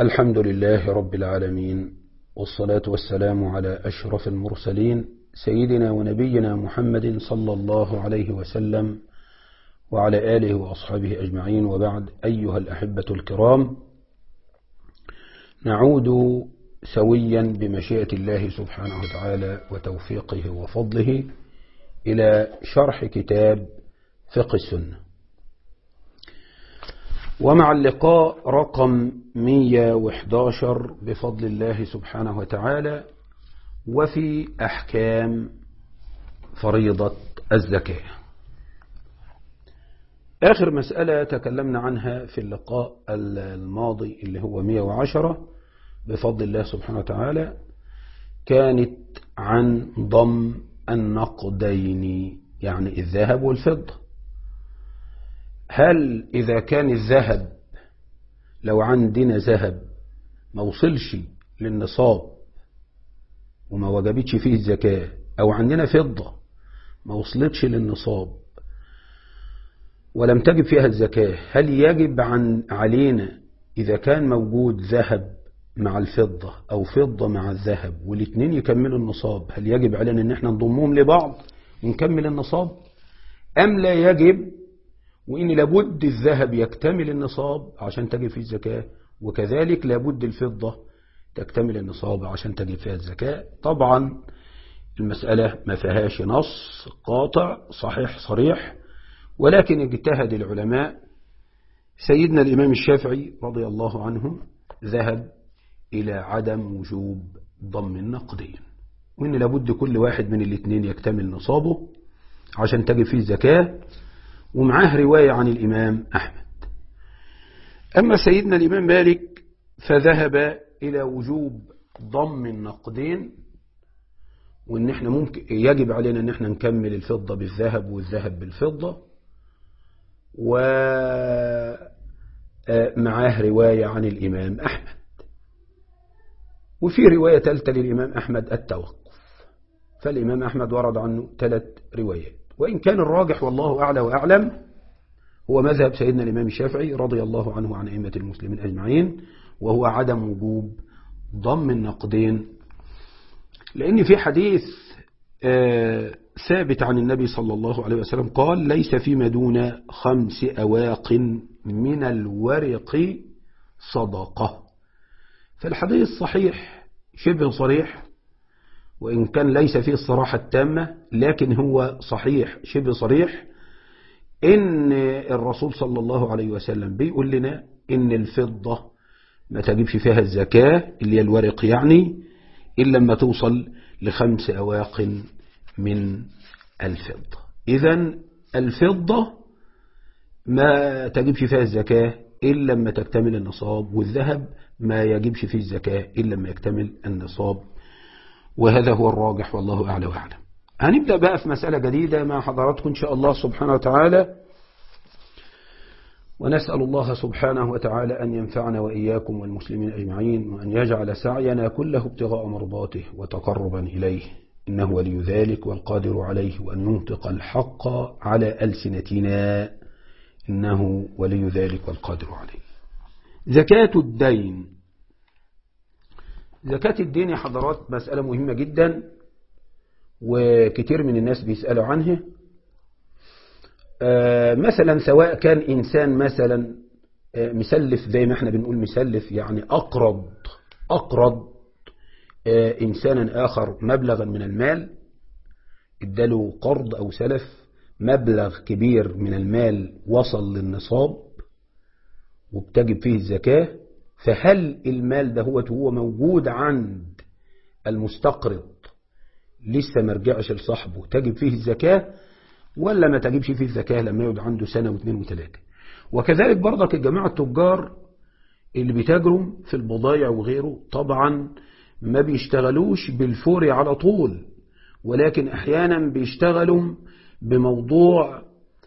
الحمد لله رب العالمين والصلاة والسلام على أشرف المرسلين سيدنا ونبينا محمد صلى الله عليه وسلم وعلى آله وأصحابه أجمعين وبعد أيها الأحبة الكرام نعود سويا بمشيئة الله سبحانه وتعالى وتوفيقه وفضله إلى شرح كتاب فقه السنة ومع اللقاء رقم 111 بفضل الله سبحانه وتعالى وفي أحكام فريضة الزكاة آخر مسألة تكلمنا عنها في اللقاء الماضي اللي هو 110 بفضل الله سبحانه وتعالى كانت عن ضم النقدين يعني الذهب والفضة هل إذا كان الذهب لو عندنا ذهب ما وصلش للنصاب وما وجبتش فيه الزكاة أو عندنا فضة ما وصلتش للنصاب ولم تجب فيها الزكاة هل يجب عن علينا إذا كان موجود ذهب مع الفضة أو فضة مع الذهب والاثنين يكملوا النصاب هل يجب علينا أن احنا نضمهم لبعض ونكمل النصاب أم لا يجب وإن لابد الذهب يكتمل النصاب عشان تجب فيه الزكاة وكذلك لابد الفضة تكتمل النصاب عشان تجب فيها الزكاة طبعا المسألة ما فيهاش نص قاطع صحيح صريح ولكن اجتهد العلماء سيدنا الإمام الشافعي رضي الله عنه ذهب إلى عدم وجوب ضم النقدين وإن لابد كل واحد من الاثنين يكتمل نصابه عشان تجب فيه الزكاة ومعاه رواية عن الإمام أحمد أما سيدنا الإمام مالك فذهب إلى وجوب ضم النقدين وإن إحنا ممكن يجب علينا إن إحنا نكمل الفضة بالذهب والذهب بالفضة ومعاه رواية عن الإمام أحمد وفي رواية ثالثة للإمام أحمد التوقف فالإمام أحمد ورد عنه ثلاث روايات وإن كان الراجح والله أعلى وأعلم هو مذهب سيدنا الإمام الشافعي رضي الله عنه عن أئمة المسلمين أجمعين وهو عدم وجوب ضم النقدين لأن في حديث ثابت عن النبي صلى الله عليه وسلم قال ليس فيما دون خمس أواق من الورق صدقة فالحديث صحيح شبه صريح وإن كان ليس فيه الصراحة التامة لكن هو صحيح شبه صريح إن الرسول صلى الله عليه وسلم بيقول لنا إن الفضة ما تجيبش فيها الزكاة اللي هي الورق يعني إلا لما توصل لخمس أواق من الفضة إذا الفضة ما تجيبش فيها الزكاة إلا لما تكتمل النصاب والذهب ما يجيبش فيه الزكاة إلا لما يكتمل النصاب وهذا هو الراجح والله أعلى وأعلم هنبدأ بقى في مسألة جديدة مع حضراتكم إن شاء الله سبحانه وتعالى ونسأل الله سبحانه وتعالى أن ينفعنا وإياكم والمسلمين أجمعين وأن يجعل سعينا كله ابتغاء مرضاته وتقربا إليه إنه ولي ذلك والقادر عليه وأن ينطق الحق على ألسنتنا إنه ولي ذلك والقادر عليه زكاة الدين زكاة الدين يا حضرات مسألة مهمة جدا وكتير من الناس بيسألوا عنها مثلا سواء كان إنسان مثلا مسلف زي ما احنا بنقول مسلف يعني أقرض أقرض إنسانا آخر مبلغا من المال اداله قرض أو سلف مبلغ كبير من المال وصل للنصاب وبتجب فيه الزكاة فهل المال ده هو هو موجود عند المستقرض لسه ما رجعش لصاحبه تجب فيه الزكاة ولا ما تجبش فيه الزكاة لما يقعد عنده سنة واثنين وثلاثة وكذلك برضك الجماعة التجار اللي بيتاجروا في البضايع وغيره طبعا ما بيشتغلوش بالفور على طول ولكن احيانا بيشتغلوا بموضوع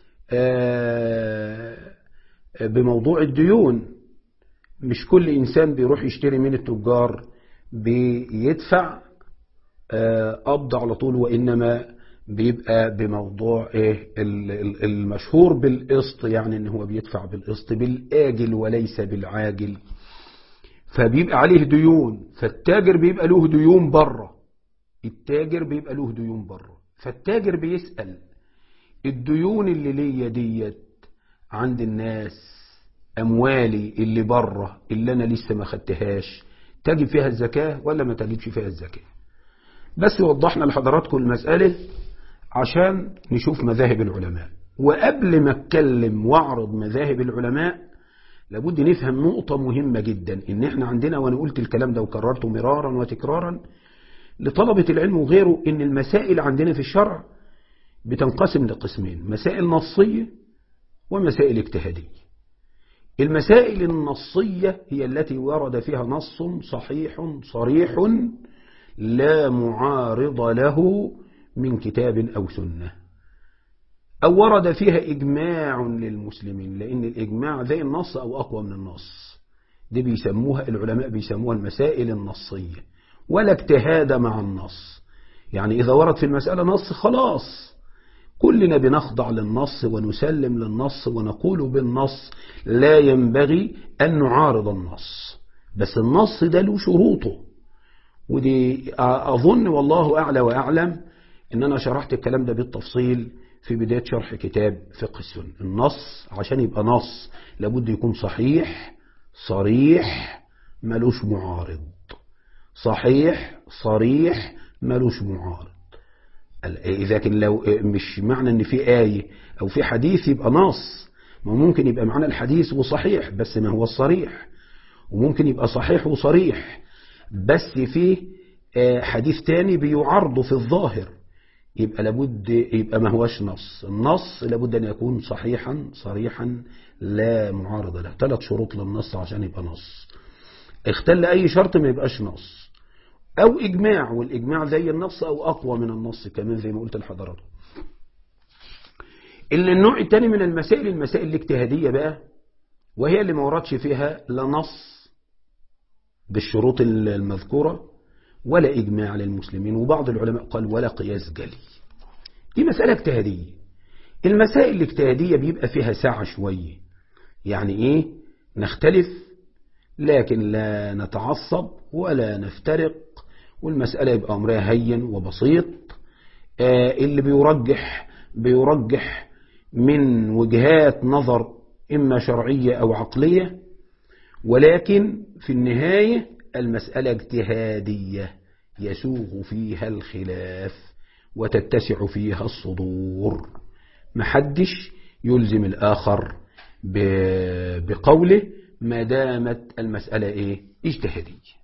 بموضوع الديون مش كل إنسان بيروح يشتري من التجار بيدفع قبض على طول وإنما بيبقى بموضوع ايه المشهور بالقسط يعني ان هو بيدفع بالقسط بالآجل وليس بالعاجل فبيبقى عليه ديون فالتاجر بيبقى له ديون بره التاجر بيبقى له ديون بره فالتاجر بيسأل الديون اللي ليا ديت عند الناس أموالي اللي بره اللي أنا لسه ما خدتهاش تجب فيها الزكاة ولا ما تجبش فيها الزكاة بس وضحنا لحضراتكم المسألة عشان نشوف مذاهب العلماء وقبل ما اتكلم واعرض مذاهب العلماء لابد نفهم نقطة مهمة جدا ان احنا عندنا وانا قلت الكلام ده وكررته مرارا وتكرارا لطلبة العلم وغيره ان المسائل عندنا في الشرع بتنقسم لقسمين مسائل نصية ومسائل اجتهادية المسائل النصية هي التي ورد فيها نص صحيح صريح لا معارض له من كتاب أو سنة أو ورد فيها إجماع للمسلمين لأن الإجماع زي النص أو أقوى من النص دي بيسموها العلماء بيسموها المسائل النصية ولا اجتهاد مع النص يعني إذا ورد في المسألة نص خلاص كلنا بنخضع للنص ونسلم للنص ونقول بالنص لا ينبغي أن نعارض النص بس النص ده له شروطه ودي أظن والله أعلى وأعلم إن أنا شرحت الكلام ده بالتفصيل في بداية شرح كتاب فقه السنة النص عشان يبقى نص لابد يكون صحيح صريح ملوش معارض صحيح صريح ملوش معارض لكن لو مش معنى ان في آية او في حديث يبقى نص ما ممكن يبقى معنى الحديث وصحيح بس ما هو الصريح وممكن يبقى صحيح وصريح بس فيه حديث تاني بيعرضه في الظاهر يبقى لابد يبقى ما هوش نص النص لابد أن يكون صحيحا صريحا لا معارضة له ثلاث شروط للنص عشان يبقى نص اختل أي شرط ما يبقاش نص أو إجماع والإجماع زي النص أو أقوى من النص كمان زي ما قلت لحضراتكم إلا النوع الثاني من المسائل المسائل الاجتهادية بقى وهي اللي ما وردش فيها لا نص بالشروط المذكورة ولا إجماع للمسلمين وبعض العلماء قال ولا قياس جلي دي مسألة اجتهادية المسائل الاجتهادية بيبقى فيها ساعة شوية يعني إيه نختلف لكن لا نتعصب ولا نفترق والمسألة يبقى أمرها هين وبسيط آه اللي بيرجح بيرجح من وجهات نظر إما شرعية أو عقلية ولكن في النهاية المسألة اجتهادية يسوغ فيها الخلاف وتتسع فيها الصدور محدش يلزم الآخر بقوله ما دامت المسألة إيه اجتهادية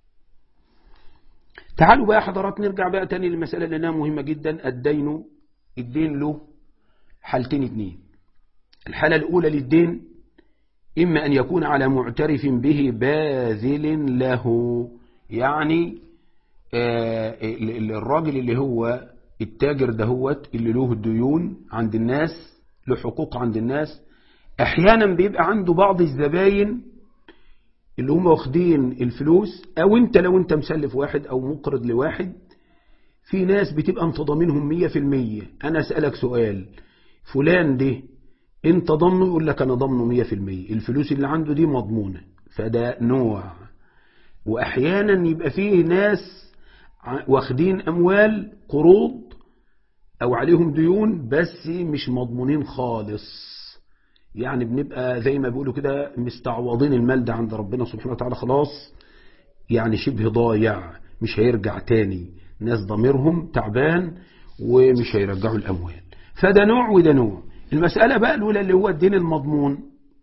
تعالوا بقى حضرات نرجع بقى تاني للمسألة لأنها مهمة جدا الدين الدين له حالتين اتنين الحالة الأولى للدين إما أن يكون على معترف به باذل له يعني آه الراجل اللي هو التاجر دهوت اللي له الديون عند الناس له حقوق عند الناس أحيانا بيبقى عنده بعض الزباين اللي هم واخدين الفلوس أو أنت لو أنت مسلف واحد أو مقرض لواحد في ناس بتبقى انت ضامنهم مية في المية أنا أسألك سؤال فلان ده انت ضمنه يقول لك انا ضمنه مية في المية الفلوس اللي عنده دي مضمونة فده نوع واحيانا يبقى فيه ناس واخدين اموال قروض او عليهم ديون بس مش مضمونين خالص يعني بنبقى زي ما بيقولوا كده مستعوضين المال ده عند ربنا سبحانه وتعالى خلاص يعني شبه ضايع مش هيرجع تاني ناس ضميرهم تعبان ومش هيرجعوا الاموال فده نوع وده نوع المسألة بقى الأولى اللي هو الدين المضمون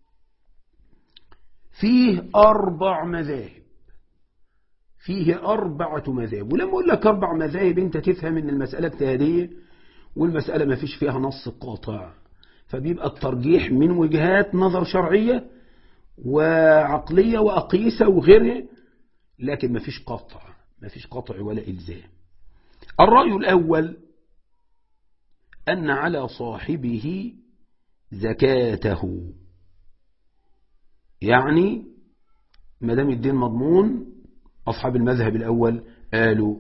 فيه أربع مذاهب فيه أربعة مذاهب ولما أقول لك أربع مذاهب أنت تفهم أن المسألة اجتهادية والمسألة ما فيش فيها نص قاطع فبيبقى الترجيح من وجهات نظر شرعية وعقلية وأقيسة وغيرها لكن ما فيش قاطع ما فيش قاطع ولا إلزام الرأي الأول أن على صاحبه زكاته يعني ما دام الدين مضمون أصحاب المذهب الأول قالوا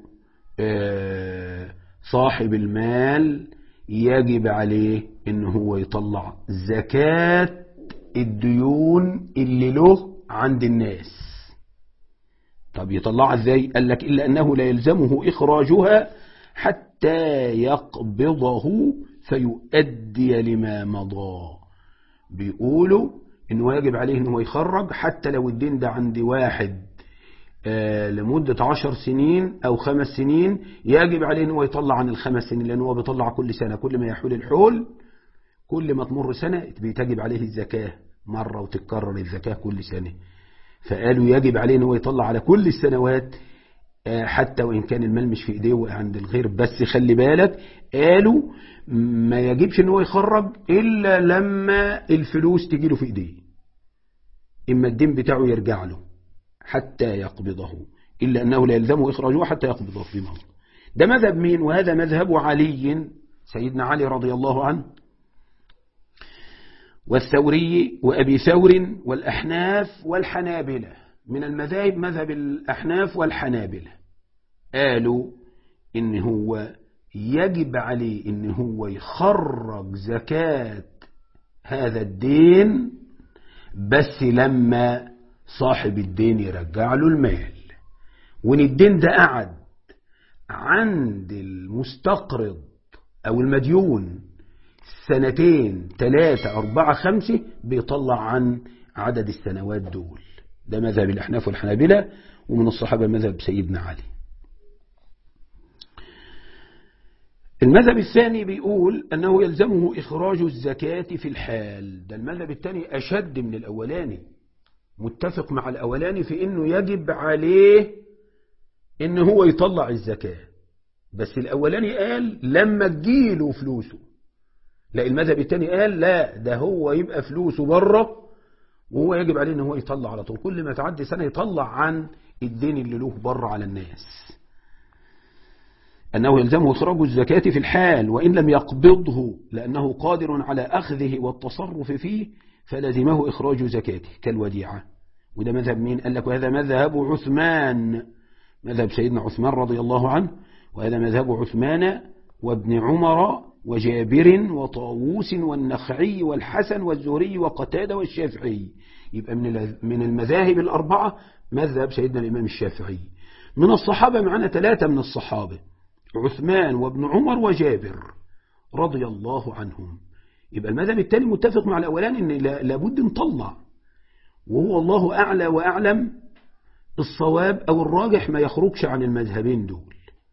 صاحب المال يجب عليه إن هو يطلع زكاة الديون اللي له عند الناس طب يطلعها ازاي قال لك إلا أنه لا يلزمه إخراجها حتى يقبضه فيؤدي لما مضى بيقولوا انه يجب عليه انه يخرج حتى لو الدين ده عند واحد آه لمدة عشر سنين او خمس سنين يجب عليه انه يطلع عن الخمس سنين لانه هو بيطلع كل سنة كل ما يحول الحول كل ما تمر سنة بيتجب عليه الزكاة مرة وتتكرر الزكاة كل سنة فقالوا يجب عليه انه يطلع على كل السنوات آه حتى وإن كان المال مش في إيديه عند الغير بس خلي بالك قالوا ما يجبش ان هو يخرج إلا لما الفلوس تجيله في إيديه إما الدين بتاعه يرجع له حتى يقبضه إلا أنه لا يلزمه إخراجه حتى يقبضه في مهر ده مذهب مين وهذا مذهب علي سيدنا علي رضي الله عنه والثوري وأبي ثور والأحناف والحنابلة من المذاهب مذهب الأحناف والحنابلة قالوا إن هو يجب عليه إن هو يخرج زكاة هذا الدين بس لما صاحب الدين يرجع له المال وإن الدين ده قعد عند المستقرض أو المديون سنتين ثلاثة أربعة خمسة بيطلع عن عدد السنوات دول ده مذهب الأحناف والحنابلة ومن الصحابة مذهب سيدنا علي المذهب الثاني بيقول أنه يلزمه إخراج الزكاة في الحال ده المذهب الثاني أشد من الأولاني متفق مع الأولاني في أنه يجب عليه أنه هو يطلع الزكاة بس الأولاني قال لما تجيله فلوسه لا المذهب الثاني قال لا ده هو يبقى فلوسه بره وهو يجب عليه ان هو يطلع على طول كل ما تعدي سنة يطلع عن الدين اللي له بره على الناس أنه يلزمه إخراج الزكاة في الحال وإن لم يقبضه لأنه قادر على أخذه والتصرف فيه فلزمه إخراج زكاته كالوديعة وده مذهب مين قال لك وهذا مذهب عثمان مذهب سيدنا عثمان رضي الله عنه وهذا مذهب عثمان وابن عمر وجابر وطاووس والنخعي والحسن والزهري وقتادة والشافعي يبقى من من المذاهب الأربعة مذهب سيدنا الإمام الشافعي من الصحابة معنا ثلاثة من الصحابة عثمان وابن عمر وجابر رضي الله عنهم يبقى المذهب الثاني متفق مع الأولاني إن لابد نطلع وهو الله أعلى وأعلم الصواب أو الراجح ما يخرجش عن المذهبين دول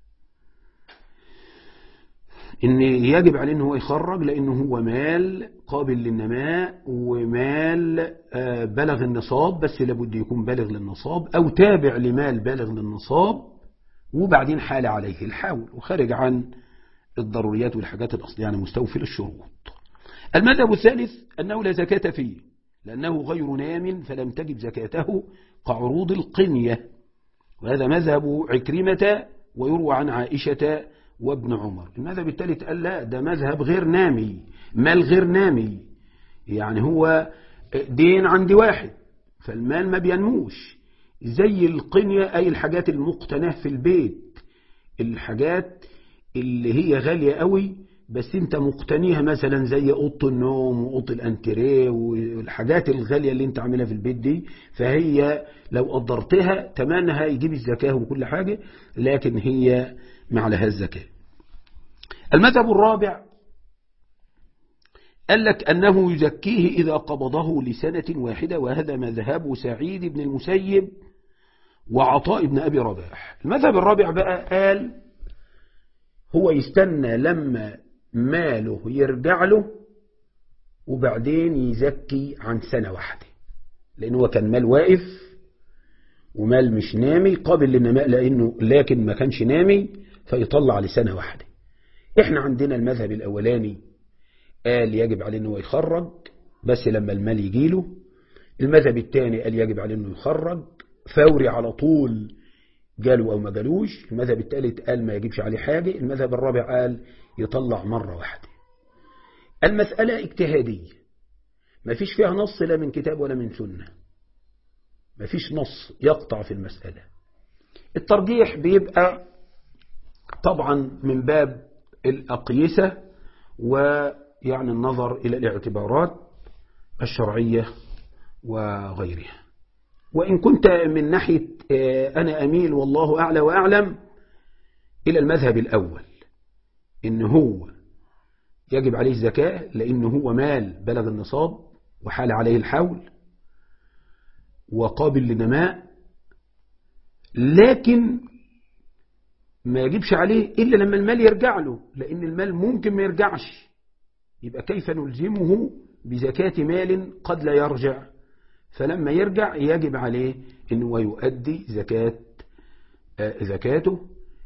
ان يجب عليه ان هو يخرج لانه هو مال قابل للنماء ومال بلغ النصاب بس لابد يكون بالغ للنصاب او تابع لمال بالغ للنصاب وبعدين حال عليه الحول وخارج عن الضروريات والحاجات الأصلية يعني مستوفي للشروط المذهب الثالث أنه لا زكاة فيه لأنه غير نام فلم تجب زكاته كعروض القنية وهذا مذهب عكرمة ويروى عن عائشة وابن عمر المذهب الثالث قال لا ده مذهب غير نامي مال غير نامي يعني هو دين عند واحد فالمال ما بينموش زي القنية أي الحاجات المقتناه في البيت الحاجات اللي هي غالية قوي بس انت مقتنيها مثلا زي اوضه النوم واوضه الانتريه والحاجات الغاليه اللي انت عاملها في البيت دي فهي لو قدرتها تمنها يجيب الزكاه وكل حاجه لكن هي ما عليها الزكاه المذهب الرابع قال لك أنه يزكيه إذا قبضه لسنة واحدة وهذا مذهب سعيد بن المسيب وعطاء بن أبي رباح المذهب الرابع بقى قال هو يستنى لما ماله يرجع له وبعدين يزكي عن سنة واحدة لأنه هو كان مال واقف ومال مش نامي قابل للنماء لأنه لكن ما كانش نامي فيطلع لسنة واحدة احنا عندنا المذهب الأولاني قال يجب عليه انه يخرج بس لما المال يجيله المذهب الثاني قال يجب عليه انه يخرج فوري على طول جاله او ما جالوش المذهب الثالث قال ما يجيبش عليه حاجة المذهب الرابع قال يطلع مرة واحدة المسألة اجتهادية ما فيش فيها نص لا من كتاب ولا من سنة ما فيش نص يقطع في المسألة الترجيح بيبقى طبعا من باب الأقيسة ويعني النظر إلى الاعتبارات الشرعية وغيرها وإن كنت من ناحية أنا أميل والله أعلى وأعلم إلى المذهب الأول إن هو يجب عليه الزكاة لأنه هو مال بلغ النصاب وحال عليه الحول وقابل لنماء لكن ما يجبش عليه إلا لما المال يرجع له لأن المال ممكن ما يرجعش يبقى كيف نلزمه بزكاة مال قد لا يرجع فلما يرجع يجب عليه أنه يؤدي زكاة زكاته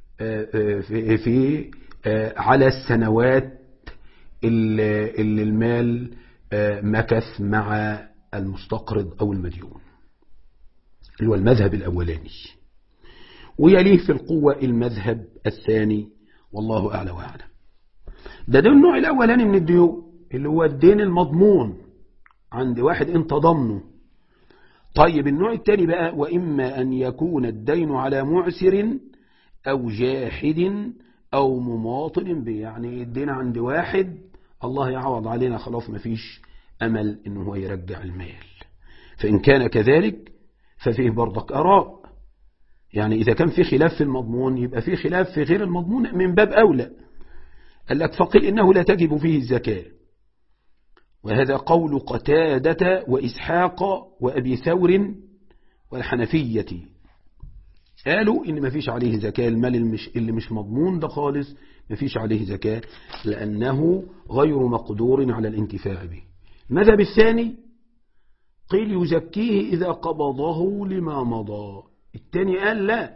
في, في على السنوات اللي المال مكث مع المستقرض أو المديون اللي هو المذهب الأولاني ويليه في القوة المذهب الثاني والله أعلى وأعلم ده ده النوع الأولاني من الديون اللي هو الدين المضمون عند واحد انت ضمنه طيب النوع الثاني بقى وإما أن يكون الدين على معسر أو جاحد أو مماطل به يعني الدين عند واحد الله يعوض علينا خلاص ما فيش أمل إنه هو يرجع المال فإن كان كذلك ففيه برضك أراء يعني إذا كان في خلاف في المضمون يبقى في خلاف في غير المضمون من باب أولى قال لك فقيل إنه لا تجب فيه الزكاة وهذا قول قتادة وإسحاق وأبي ثور والحنفية قالوا إن ما فيش عليه زكاة المال اللي مش, اللي مش مضمون ده خالص ما فيش عليه زكاة لأنه غير مقدور على الانتفاع به المذهب الثاني قيل يزكيه إذا قبضه لما مضى الثاني قال لا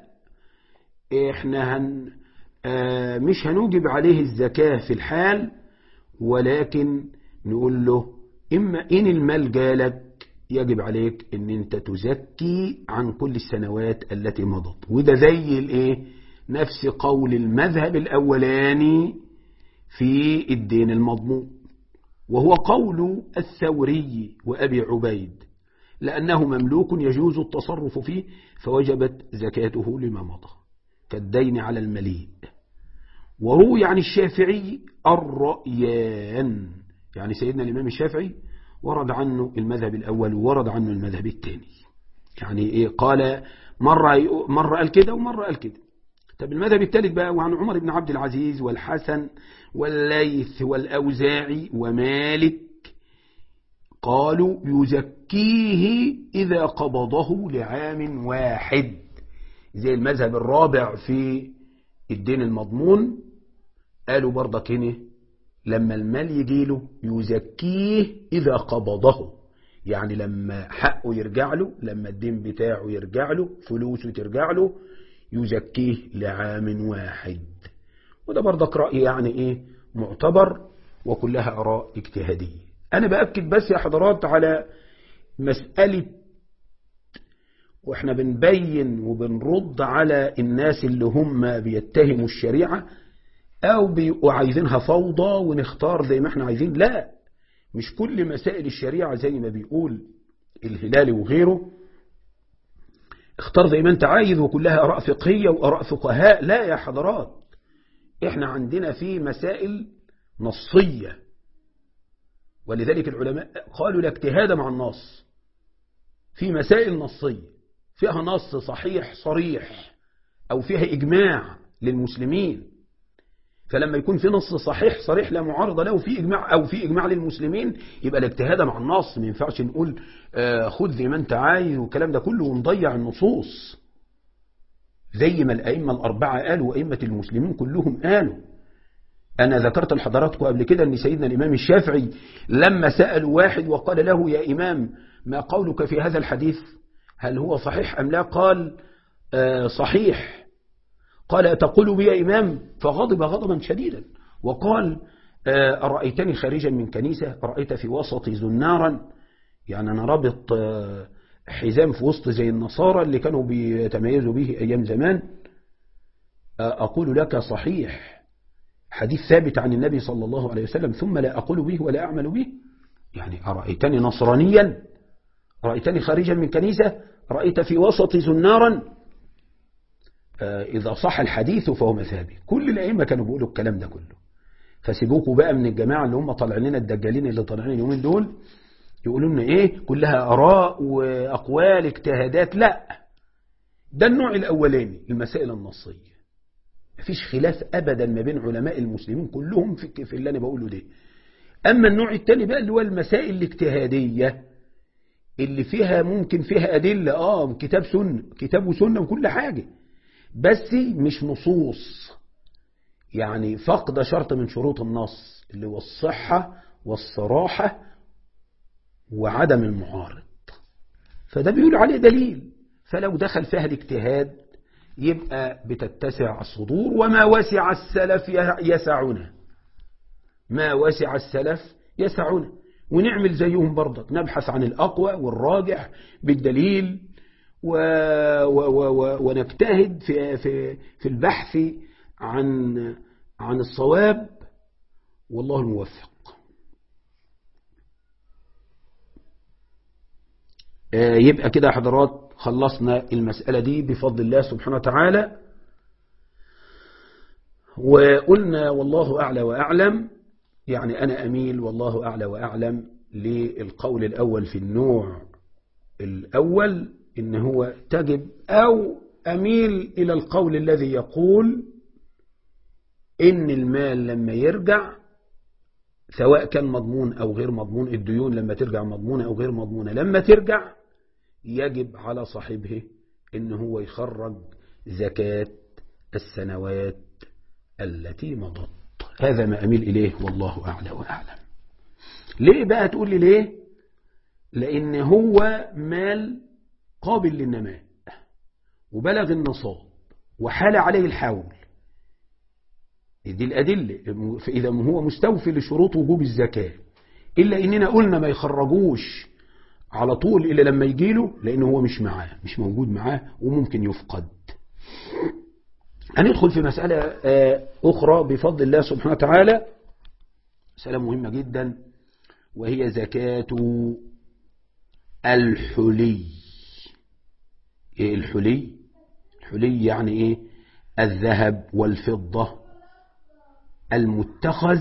احنا هن آه مش هنوجب عليه الزكاة في الحال ولكن نقول له إما إن المال جالك يجب عليك ان انت تزكي عن كل السنوات التي مضت وده زي الايه نفس قول المذهب الاولاني في الدين المضمون وهو قول الثوري وابي عبيد لانه مملوك يجوز التصرف فيه فوجبت زكاته لما مضى كالدين على المليء وروي عن الشافعي الرأيان يعني سيدنا الإمام الشافعي ورد عنه المذهب الأول وورد عنه المذهب الثاني يعني إيه قال مرة, مرة قال كده ومرة قال كده طب المذهب الثالث بقى وعن عمر بن عبد العزيز والحسن والليث والأوزاعي ومالك قالوا يزكيه إذا قبضه لعام واحد زي المذهب الرابع في الدين المضمون قالوا برضك هنا لما المال يجيله يزكيه إذا قبضه يعني لما حقه يرجع له لما الدين بتاعه يرجع له فلوسه ترجع له يزكيه لعام واحد وده برضك رأي يعني إيه معتبر وكلها آراء اجتهادية أنا بأكد بس يا حضرات على مسألة وإحنا بنبين وبنرد على الناس اللي هم بيتهموا الشريعة أو بيبقوا عايزينها فوضى ونختار زي ما احنا عايزين لا مش كل مسائل الشريعة زي ما بيقول الهلالي وغيره اختار زي ما انت عايز وكلها أراء فقهية وأراء فقهاء لا يا حضرات احنا عندنا في مسائل نصية ولذلك العلماء قالوا لا اجتهاد مع النص في مسائل نصية فيها نص صحيح صريح أو فيها إجماع للمسلمين فلما يكون في نص صحيح صريح لا معارض له في إجماع أو في إجماع للمسلمين يبقى الاجتهاد مع النص ما ينفعش نقول آه خذ زي ما أنت عايز والكلام ده كله ونضيع النصوص زي ما الأئمة الأربعة قالوا وأئمة المسلمين كلهم قالوا أنا ذكرت لحضراتكم قبل كده أن سيدنا الإمام الشافعي لما سأل واحد وقال له يا إمام ما قولك في هذا الحديث هل هو صحيح أم لا قال آه صحيح قال أتقول بي يا إمام فغضب غضبا شديدا وقال آه أرأيتني خارجا من كنيسة رأيت في وسط زنارا يعني أنا رابط آه حزام في وسط زي النصارى اللي كانوا بيتميزوا به أيام زمان أقول لك صحيح حديث ثابت عن النبي صلى الله عليه وسلم ثم لا أقول به ولا أعمل به يعني أرأيتني نصرانيا رأيتني خارجا من كنيسة رأيت في وسط زنارا إذا صح الحديث فهو مذهبي كل الأئمة كانوا بيقولوا الكلام ده كله فسيبوكوا بقى من الجماعة اللي هم طالعين لنا الدجالين اللي طالعين اليومين دول يقولوا لنا ايه كلها اراء واقوال اجتهادات لا ده النوع الاولاني المسائل النصيه مفيش خلاف ابدا ما بين علماء المسلمين كلهم في في اللي انا بقوله ده اما النوع الثاني بقى اللي هو المسائل الاجتهاديه اللي فيها ممكن فيها ادله اه كتاب سنه كتاب وسنه وكل حاجه بس مش نصوص يعني فقد شرط من شروط النص اللي هو الصحه والصراحه وعدم المعارض فده بيقول عليه دليل فلو دخل فيها الاجتهاد يبقى بتتسع الصدور وما وسع السلف يسعنا ما وسع السلف يسعنا ونعمل زيهم برضك نبحث عن الأقوى والراجح بالدليل و و و ونجتهد في, في, في البحث عن عن الصواب والله الموفق يبقى كده حضرات خلصنا المسألة دي بفضل الله سبحانه وتعالى وقلنا والله أعلى وأعلم يعني أنا أميل والله أعلى وأعلم للقول الأول في النوع الأول إن هو تجب أو أميل إلى القول الذي يقول إن المال لما يرجع سواء كان مضمون أو غير مضمون الديون لما ترجع مضمونة أو غير مضمونة لما ترجع يجب على صاحبه إن هو يخرج زكاة السنوات التي مضت هذا ما أميل إليه والله أعلى وأعلم ليه بقى تقول لي ليه لأن هو مال قابل للنماء وبلغ النصاب وحال عليه الحول دي الأدلة فإذا هو مستوفي لشروط وجوب الزكاة إلا إننا قلنا ما يخرجوش على طول إلا لما يجيله لأنه هو مش معاه مش موجود معاه وممكن يفقد هندخل في مسألة أخرى بفضل الله سبحانه وتعالى مسألة مهمة جدا وهي زكاة الحلي إيه الحلي الحلي يعني إيه الذهب والفضة المتخذ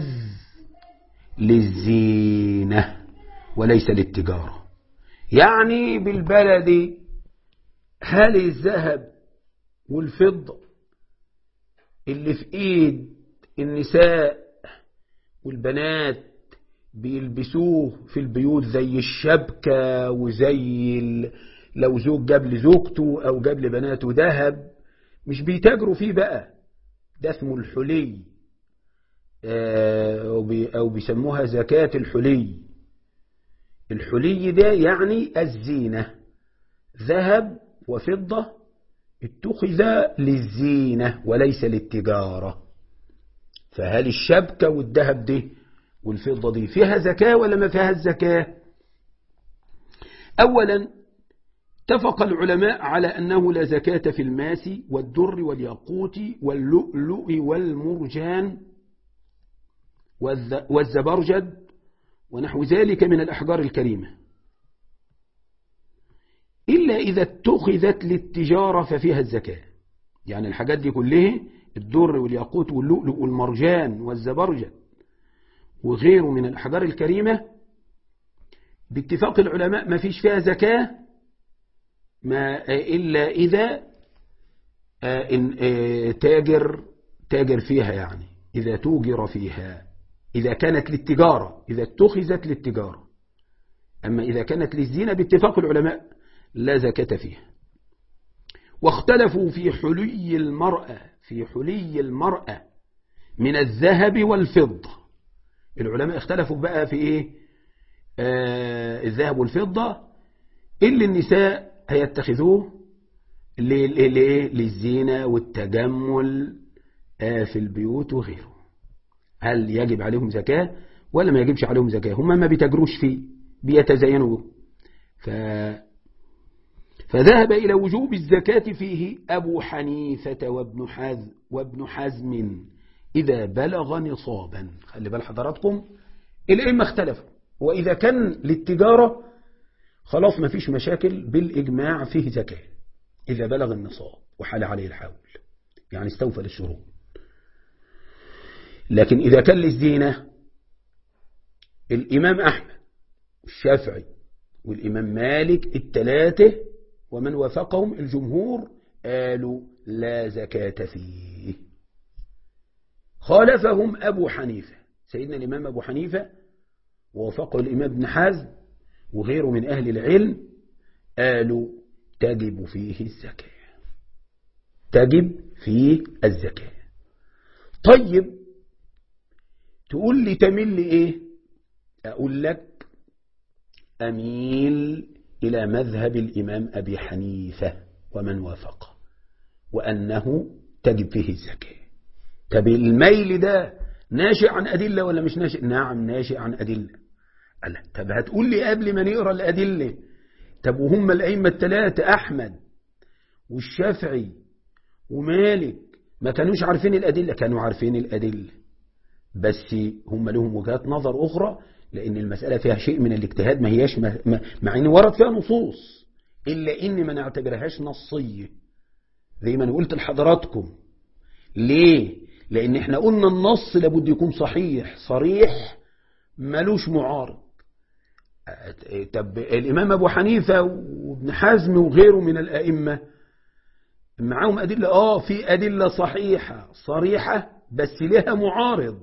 للزينة وليس للتجارة يعني بالبلد هل الذهب والفضة اللي في ايد النساء والبنات بيلبسوه في البيوت زي الشبكة وزي لو زوج جاب لزوجته او جاب لبناته ذهب مش بيتاجروا فيه بقى ده اسمه الحلي او بيسموها زكاة الحلي الحلي ده يعني الزينة ذهب وفضة اتخذ للزينة وليس للتجارة فهل الشبكة والذهب دي والفضة دي فيها زكاة ولا ما فيها الزكاة أولا اتفق العلماء على أنه لا زكاة في الماس والدر والياقوت واللؤلؤ والمرجان والزبرجد ونحو ذلك من الأحجار الكريمة إلا إذا اتخذت للتجارة ففيها الزكاة يعني الحاجات دي كلها الدر والياقوت واللؤلؤ والمرجان والزبرجد وغيره من الأحجار الكريمة باتفاق العلماء ما فيش فيها زكاة ما إلا إذا تاجر تاجر فيها يعني إذا توجر فيها إذا كانت للتجارة إذا اتخذت للتجارة أما إذا كانت للزينة باتفاق العلماء لا زكاة فيها واختلفوا في حلي المرأة في حلي المرأة من الذهب والفضة العلماء اختلفوا بقى في إيه آه الذهب والفضة اللي النساء هيتخذوه للزينة والتجمل آه في البيوت وغيره هل يجب عليهم زكاة ولا ما يجبش عليهم زكاة هم ما بيتجروش فيه بيتزينوا ف... فذهب إلى وجوب الزكاة فيه أبو حنيفة وابن حزم, وابن حزم إذا بلغ نصابا خلي بال حضراتكم الأئمة اختلفوا وإذا كان للتجارة خلاص ما فيش مشاكل بالإجماع فيه زكاة إذا بلغ النصاب وحال عليه الحول يعني استوفى للشروط لكن إذا كان للزينة الإمام أحمد الشافعي والإمام مالك التلاتة ومن وافقهم الجمهور قالوا لا زكاة فيه خالفهم أبو حنيفة سيدنا الإمام أبو حنيفة ووافقه الإمام ابن حزم وغيره من أهل العلم قالوا تجب فيه الزكاة تجب فيه الزكاة طيب تقول لي تميل لي ايه اقول لك اميل الى مذهب الامام ابي حنيفة ومن وافقه وانه تجب فيه الزكاة طب الميل ده ناشئ عن ادلة ولا مش ناشئ نعم ناشئ عن ادلة قال طب هتقول لي قبل ما نقرا الادله طب وهم الائمه الثلاثه احمد والشافعي ومالك ما كانوش عارفين الادله كانوا عارفين الادله بس هم لهم وجهات نظر أخرى لأن المسألة فيها شيء من الاجتهاد ما هياش مع أن ورد فيها نصوص إلا إن ما نعتبرهاش نصية زي ما أنا قلت لحضراتكم ليه؟ لأن احنا قلنا النص لابد يكون صحيح صريح ملوش معارض طب الإمام أبو حنيفة وابن حزم وغيره من الأئمة معاهم أدلة آه في أدلة صحيحة صريحة بس لها معارض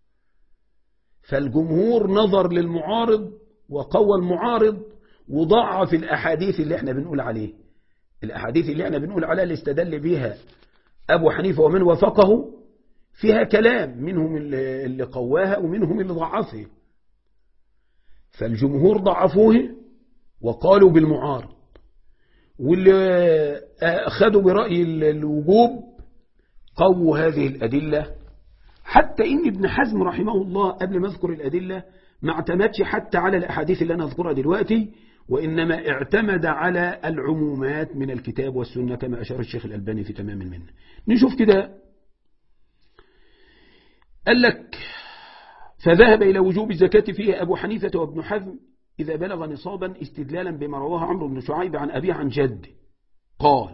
فالجمهور نظر للمعارض وقوى المعارض وضعف الأحاديث اللي احنا بنقول عليه الأحاديث اللي احنا بنقول عليها اللي استدل بها أبو حنيفة ومن وافقه فيها كلام منهم اللي قواها ومنهم اللي ضعفها فالجمهور ضعفوه وقالوا بالمعارض واللي أخذوا برأي الوجوب قووا هذه الأدلة حتى إن ابن حزم رحمه الله قبل ما أذكر الأدلة ما اعتمدش حتى على الأحاديث اللي أنا أذكرها دلوقتي وإنما اعتمد على العمومات من الكتاب والسنة كما أشار الشيخ الألباني في تمام المنة نشوف كده قال لك فذهب إلى وجوب الزكاة فيها أبو حنيفة وابن حزم إذا بلغ نصابا استدلالا بما رواه عمرو بن شعيب عن أبيه عن جد قال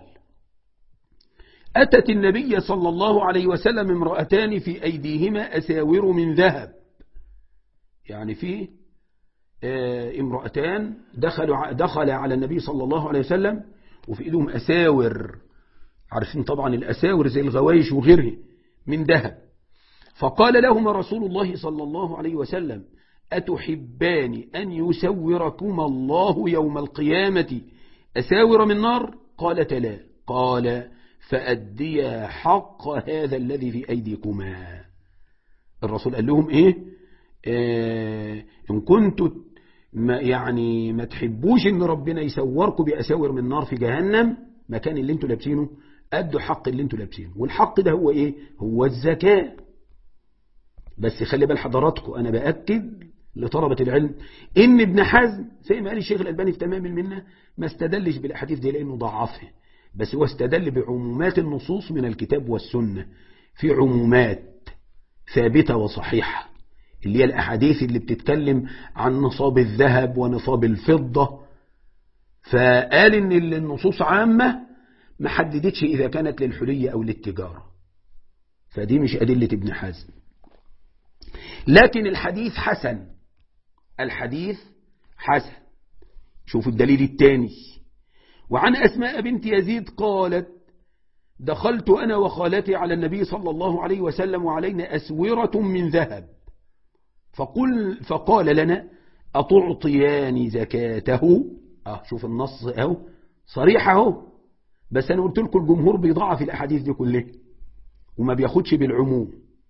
أتت النبي صلى الله عليه وسلم امرأتان في أيديهما أساور من ذهب يعني في امرأتان دخلوا دخل على النبي صلى الله عليه وسلم وفي ايدهم أساور عارفين طبعا الأساور زي الغوايش وغيره من ذهب فقال لهما رسول الله صلى الله عليه وسلم أتحبان أن يسوركما الله يوم القيامة أساور من نار قالت لا قال فأديا حق هذا الذي في أيديكما الرسول قال لهم إيه آه إن كنتوا ما يعني ما تحبوش إن ربنا يسوركم بأساور من نار في جهنم مكان اللي انتوا لابسينه أدوا حق اللي انتوا لابسينه والحق ده هو إيه هو الزكاة بس خلي بال حضراتكم أنا بأكد لطلبة العلم إن ابن حزم زي ما قال الشيخ الألباني في تمام المنة ما استدلش بالأحاديث دي لأنه ضعفها بس هو استدل بعمومات النصوص من الكتاب والسنة في عمومات ثابتة وصحيحة اللي هي الأحاديث اللي بتتكلم عن نصاب الذهب ونصاب الفضة فقال إن النصوص عامة ما حددتش إذا كانت للحلية أو للتجارة فدي مش أدلة ابن حزم لكن الحديث حسن الحديث حسن شوفوا الدليل الثاني وعن أسماء بنت يزيد قالت دخلت أنا وخالتي على النبي صلى الله عليه وسلم وعلينا أسورة من ذهب فقل فقال لنا أتعطيان زكاته أه شوف النص أهو صريح أهو بس أنا قلت لكم الجمهور بيضعف الأحاديث دي كلها وما بياخدش بالعموم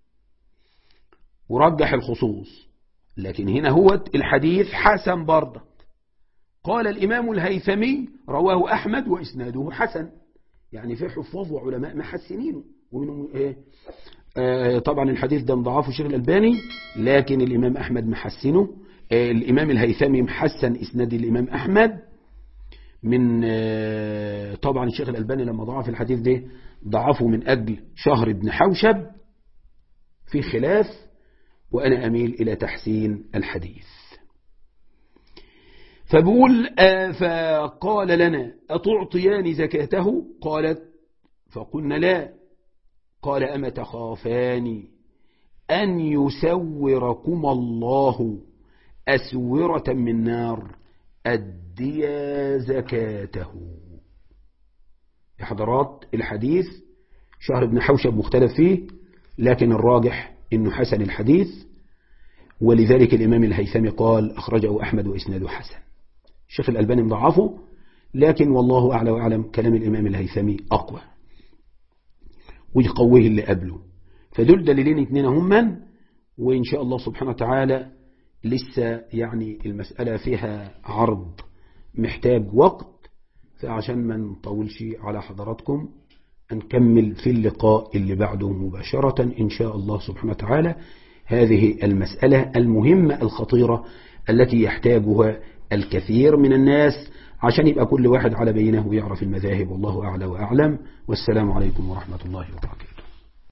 ورجح الخصوص لكن هنا هو الحديث حسن برضه قال الإمام الهيثمي رواه أحمد وإسناده حسن يعني في حفاظ وعلماء محسنينه ومنهم إيه آه طبعا الحديث ده مضاعفه الشيخ الألباني لكن الإمام أحمد محسنه آه الإمام الهيثمي محسن إسناد الإمام أحمد من آه طبعا الشيخ الألباني لما ضعف الحديث ده ضعفه من أجل شهر ابن حوشب في خلاف وأنا أميل إلى تحسين الحديث فبقول آه فقال لنا أتعطيان زكاته قالت فقلنا لا قال أما تخافان أن يسوركم الله أسورة من نار أديا زكاته يا حضرات الحديث شهر بن حوشب مختلف فيه لكن الراجح إنه حسن الحديث ولذلك الإمام الهيثمي قال أخرجه أحمد وإسناده حسن الشيخ الألباني مضعفه لكن والله أعلى وأعلم كلام الإمام الهيثمي أقوى ويقويه اللي قبله فدول دليلين اتنين هم وإن شاء الله سبحانه وتعالى لسه يعني المسألة فيها عرض محتاج وقت فعشان ما نطولش على حضراتكم نكمل في اللقاء اللي بعده مباشرة إن شاء الله سبحانه وتعالى هذه المسألة المهمة الخطيرة التي يحتاجها الكثير من الناس عشان يبقى كل واحد على بينه ويعرف المذاهب والله أعلى وأعلم والسلام عليكم ورحمة الله وبركاته